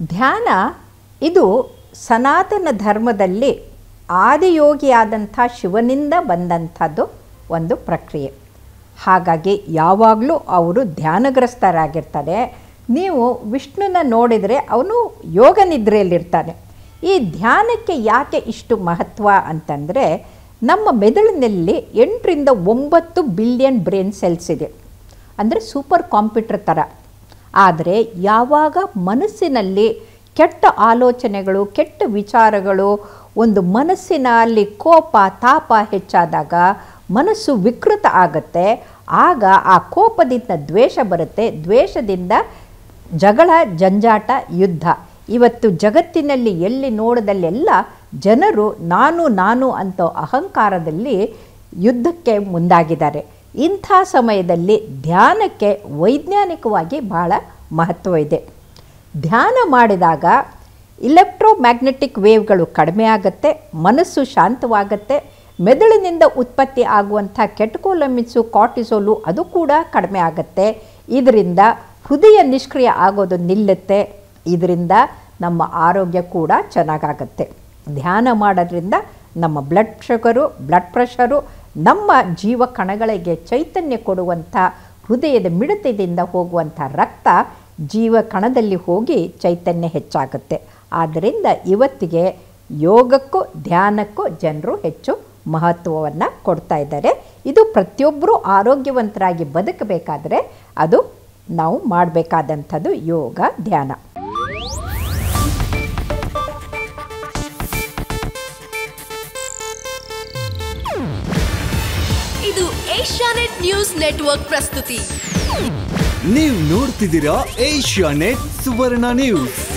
ಧ್ಯಾನ ಇದು ಸನಾತನ ಧರ್ಮದಲ್ಲಿ ಆದಿಯೋಗಿಯಾದಂಥ ಶಿವನಿಂದ ಬಂದಂಥದ್ದು ಒಂದು ಪ್ರಕ್ರಿಯೆ ಹಾಗಾಗಿ ಯಾವಾಗಲೂ ಅವರು ಧ್ಯಾನಗ್ರಸ್ತರಾಗಿರ್ತಾರೆ ನೀವು ವಿಷ್ಣುನ ನೋಡಿದರೆ ಅವನು ಯೋಗ ನಿದ್ರೆಯಲ್ಲಿರ್ತಾನೆ ಈ ಧ್ಯಾನಕ್ಕೆ ಯಾಕೆ ಇಷ್ಟು ಮಹತ್ವ ಅಂತಂದರೆ ನಮ್ಮ ಮೆದುಳಿನಲ್ಲಿ ಎಂಟರಿಂದ ಒಂಬತ್ತು ಬಿಲಿಯನ್ ಬ್ರೈನ್ ಸೆಲ್ಸ್ ಇದೆ ಅಂದರೆ ಸೂಪರ್ ಕಾಂಪ್ಯೂಟರ್ ಥರ ಆದರೆ ಯಾವಾಗ ಮನಸ್ಸಿನಲ್ಲಿ ಕೆಟ್ಟ ಆಲೋಚನೆಗಳು ಕೆಟ್ಟ ವಿಚಾರಗಳು ಒಂದು ಮನಸ್ಸಿನಲ್ಲಿ ಕೋಪ ತಾಪ ಹೆಚ್ಚಾದಾಗ ಮನಸ್ಸು ವಿಕೃತ ಆಗುತ್ತೆ ಆಗ ಆ ಕೋಪದಿಂದ ದ್ವೇಷ ಬರುತ್ತೆ ದ್ವೇಷದಿಂದ ಜಗಳ ಜಂಜಾಟ ಯುದ್ಧ ಇವತ್ತು ಜಗತ್ತಿನಲ್ಲಿ ಎಲ್ಲಿ ನೋಡದಲ್ಲೆಲ್ಲ ಜನರು ನಾನು ನಾನು ಅಂತ ಅಹಂಕಾರದಲ್ಲಿ ಯುದ್ಧಕ್ಕೆ ಮುಂದಾಗಿದ್ದಾರೆ ಇಂಥ ಸಮಯದಲ್ಲಿ ಧ್ಯಾನಕ್ಕೆ ವೈಜ್ಞಾನಿಕವಾಗಿ ಬಹಳ ಮಹತ್ವ ಇದೆ ಧ್ಯಾನ ಮಾಡಿದಾಗ ಇಲೆಕ್ಟ್ರೋಮ್ಯಾಗ್ನೆಟಿಕ್ ವೇವ್ಗಳು ಕಡಿಮೆ ಆಗುತ್ತೆ ಮನಸ್ಸು ಶಾಂತವಾಗುತ್ತೆ ಮೆದುಳಿನಿಂದ ಉತ್ಪತ್ತಿ ಆಗುವಂಥ ಕೆಟಕೋಲಮಿನ್ಸು ಕಾರ್ಟಿಸೋಲು ಅದು ಕೂಡ ಕಡಿಮೆ ಆಗುತ್ತೆ ಇದರಿಂದ ಹೃದಯ ನಿಷ್ಕ್ರಿಯ ಆಗೋದು ನಿಲ್ಲುತ್ತೆ ಇದರಿಂದ ನಮ್ಮ ಆರೋಗ್ಯ ಕೂಡ ಚೆನ್ನಾಗಾಗತ್ತೆ ಧ್ಯಾನ ಮಾಡೋದ್ರಿಂದ ನಮ್ಮ ಬ್ಲಡ್ ಶುಗರು ಬ್ಲಡ್ ಪ್ರೆಷರು ನಮ್ಮ ಜೀವ ಕಣಗಳಿಗೆ ಚೈತನ್ಯ ಕೊಡುವಂಥ ಹೃದಯದ ಮಿಡಿತದಿಂದ ಹೋಗುವಂಥ ರಕ್ತ ಜೀವ ಕಣದಲ್ಲಿ ಹೋಗಿ ಚೈತನ್ಯ ಹೆಚ್ಚಾಗುತ್ತೆ ಆದ್ದರಿಂದ ಇವತ್ತಿಗೆ ಯೋಗಕ್ಕೂ ಧ್ಯಾನಕ್ಕೂ ಜನರು ಹೆಚ್ಚು ಮಹತ್ವವನ್ನು ಕೊಡ್ತಾ ಇದ್ದಾರೆ ಇದು ಪ್ರತಿಯೊಬ್ಬರೂ ಆರೋಗ್ಯವಂತರಾಗಿ ಬದುಕಬೇಕಾದ್ರೆ ಅದು ನಾವು ಮಾಡಬೇಕಾದಂಥದ್ದು ಯೋಗ ಧ್ಯಾನ ಇದು ಏಷ್ಯಾನೆಟ್ ನ್ಯೂಸ್ ನೆಟ್ವರ್ಕ್ ಪ್ರಸ್ತುತಿ ನೀವು ನೋಡ್ತಿದ್ದೀರಾ ಏಷ್ಯಾ ನೆಟ್ ಸುವರ್ಣ ನ್ಯೂಸ್